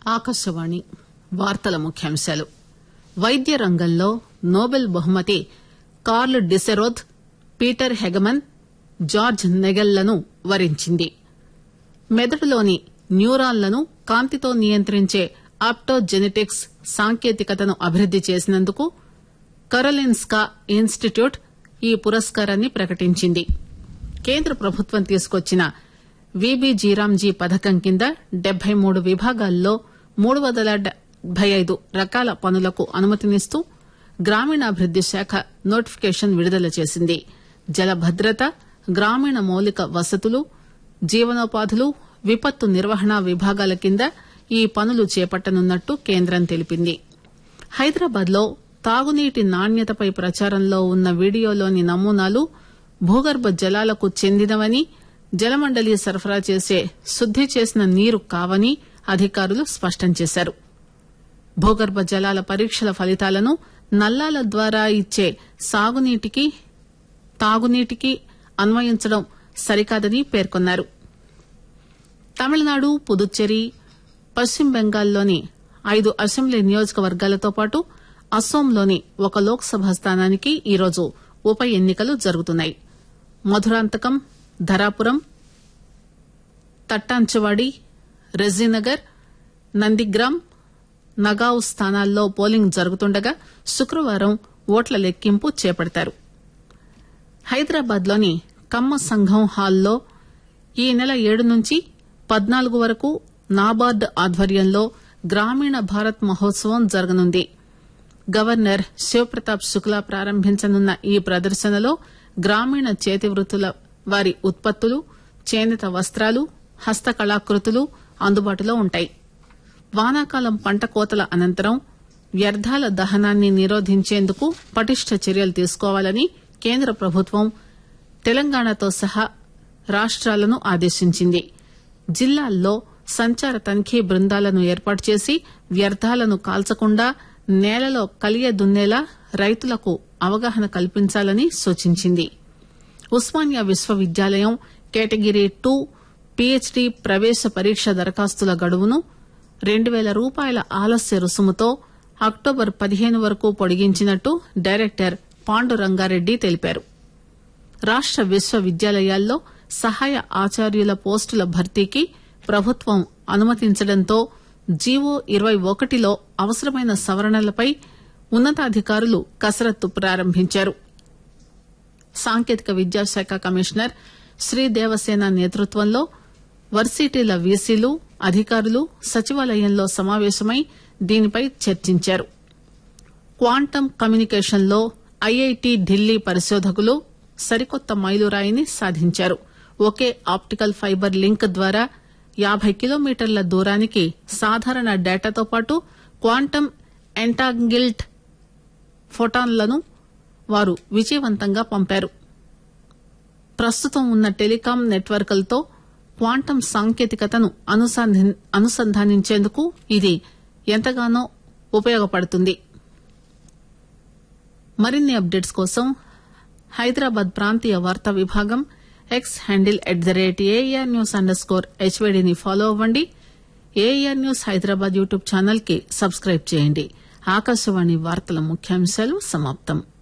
ఆకాశవాణి వార్తల ముఖ్యాంశాలు వైద్య రంగంలో నోబెల్ బహుమతి Karl Deisseroth Peter Hegemann George నెగెల్లను వరించింది మెదడులోని న్యూరాన్లను కాంతితో నియంత్రించే ఆప్టోజెనెటిక్స్ సాంకేతికతను అభివృద్ది చేసినందుకు కరోలిన్స్కా ఇన్స్టిట్యూట్ ఈ పురస్కారాన్ని ప్రకటించింది కేంద్ర ప్రభుత్వం తీసుకొచ్చిన వీబీజీరాంజీ పథకం కింద డెబ్బై మూడు విభాగాల్లో మూడు వందల డెబ్బై ఐదు రకాల పనులకు అనుమతినిస్తూ గ్రామీణాభివృద్ది శాఖ నోటిఫికేషన్ విడుదల చేసింది జల భద్రత గ్రామీణ మౌలిక వసతులు జీవనోపాధులు విపత్తు నిర్వహణ విభాగాల కింద ఈ పనులు చేపట్టనున్నట్టు కేంద్రం తెలిపింది హైదరాబాద్ లో తాగునీటి నాణ్యతపై ప్రచారంలో ఉన్న వీడియోలోని నమూనాలు భూగర్భ జలాలకు చెందినవని జలమండలి సరఫరా చేసే శుద్ది చేసిన నీరు కావని అధికారులు స్పష్టం చేశారు భూగర్భ జలాల పరీక్షల ఫలితాలను నల్లాల ద్వారా ఇచ్చే సాగునీటికి తాగునీటికి అన్వయించడం సరికాదని పేర్కొన్నారు తమిళనాడు పుదుచ్చేరి పశ్చిమ బెంగాల్లోని ఐదు అసెంబ్లీ నియోజకవర్గాలతో పాటు అస్సోంలోని ఒక లోక్ సభ స్థానానికి ఈరోజు ఉప ఎన్నికలు జరుగుతున్నాయి మధురాంతకం ధరాపురం తట్టాంచవాడి రెజీనగర్ నందిగ్రామ్ నగావ్ స్థానాల్లో పోలింగ్ జరుగుతుండగా శుక్రవారం ఓట్ల లెక్కింపు చేపడతారు హైదరాబాద్ లోని కమ్మ సంఘం హాల్లో ఈ నెల ఏడు నుంచి పద్నాలుగు వరకు నాబార్డ్ ఆధ్వర్యంలో గ్రామీణ భారత్ మహోత్సవం జరగనుంది గవర్నర్ శివప్రతాప్ శుక్లా ప్రారంభించనున్న ఈ ప్రదర్శనలో గ్రామీణ చేతి వృత్తుల వారి ఉత్పత్తులు చేనేత వస్త్రాలు హస్తకళాకృతులు అందుబాటులో ఉంటాయి వానాకాలం పంట కోతల అనంతరం వ్యర్థాల దహనాన్ని నిరోధించేందుకు పటిష్ట చర్యలు తీసుకోవాలని కేంద్ర ప్రభుత్వం తెలంగాణతో సహా రాష్ట్రాలను ఆదేశించింది జిల్లాల్లో సంచార తనిఖీ బృందాలను ఏర్పాటు చేసి వ్యర్థాలను కాల్చకుండా నేలలో కలియ దున్నేలా రైతులకు అవగాహన కల్పించాలని సూచించింది ఉస్మానియా విశ్వవిద్యాలయం కేటగిరీ టూ పీహెచ్డీ ప్రవేశ పరీక్ష దరఖాస్తుల గడువును రెండు పేల రూపాయల ఆలస్య రుసుముతో అక్టోబర్ పదిహేను వరకు పొడిగించినట్టు డైరెక్టర్ పాండురంగారెడ్డి తెలిపారు రాష్ట విశ్వవిద్యాలయాల్లో సహాయ ఆచార్యుల పోస్టుల భర్తీకి ప్రభుత్వం అనుమతించడంతో జీవో ఇరవై ఒకటిలో అవసరమైన సవరణలపై ఉన్నతాధికారులు కసరత్తు ప్రారంభించారు సాంకేతిక విద్యాశాఖ కమిషనర్ శ్రీదేవసేన నేతృత్వంలో వర్సిటీల వీసీలు అధికారులు సచివాలయంలో సమావేశమై దీనిపై చర్చించారు క్వాంటమ్ కమ్యూనికేషన్ లో ఐఐటి ఢిల్లీ పరిశోధకులు సరికొత్త మైలురాయిని సాధించారు ఒకే ఆప్టికల్ ఫైబర్ లింక్ ద్వారా యాబై కిలోమీటర్ల దూరానికి సాధారణ డేటాతో పాటు క్వాంటమ్ ఎంటాంగిల్డ్ ఫోటాన్లను వారు విజయవంతంగా పంపారు ప్రస్తుతం ఉన్న టెలికాం నెట్వర్క్లతో క్వాంటమ్ సాంకేతికతను అనుసంధానించేందుకు ఇది ఎంతగానో ఉపయోగపడుతుంది మరిన్ని అప్డేట్స్ కోసం హైదరాబాద్ ప్రాంతీయ వార్తా విభాగం X handle at the rate AR news underscore స్కోర్ హెచ్వైడీని ఫాలో అవ్వండి AR news Hyderabad YouTube channel కి సబ్స్క్రైబ్ చేయండి ఆకాశవాణి వార్తల ముఖ్యాంశాలు సమాప్తం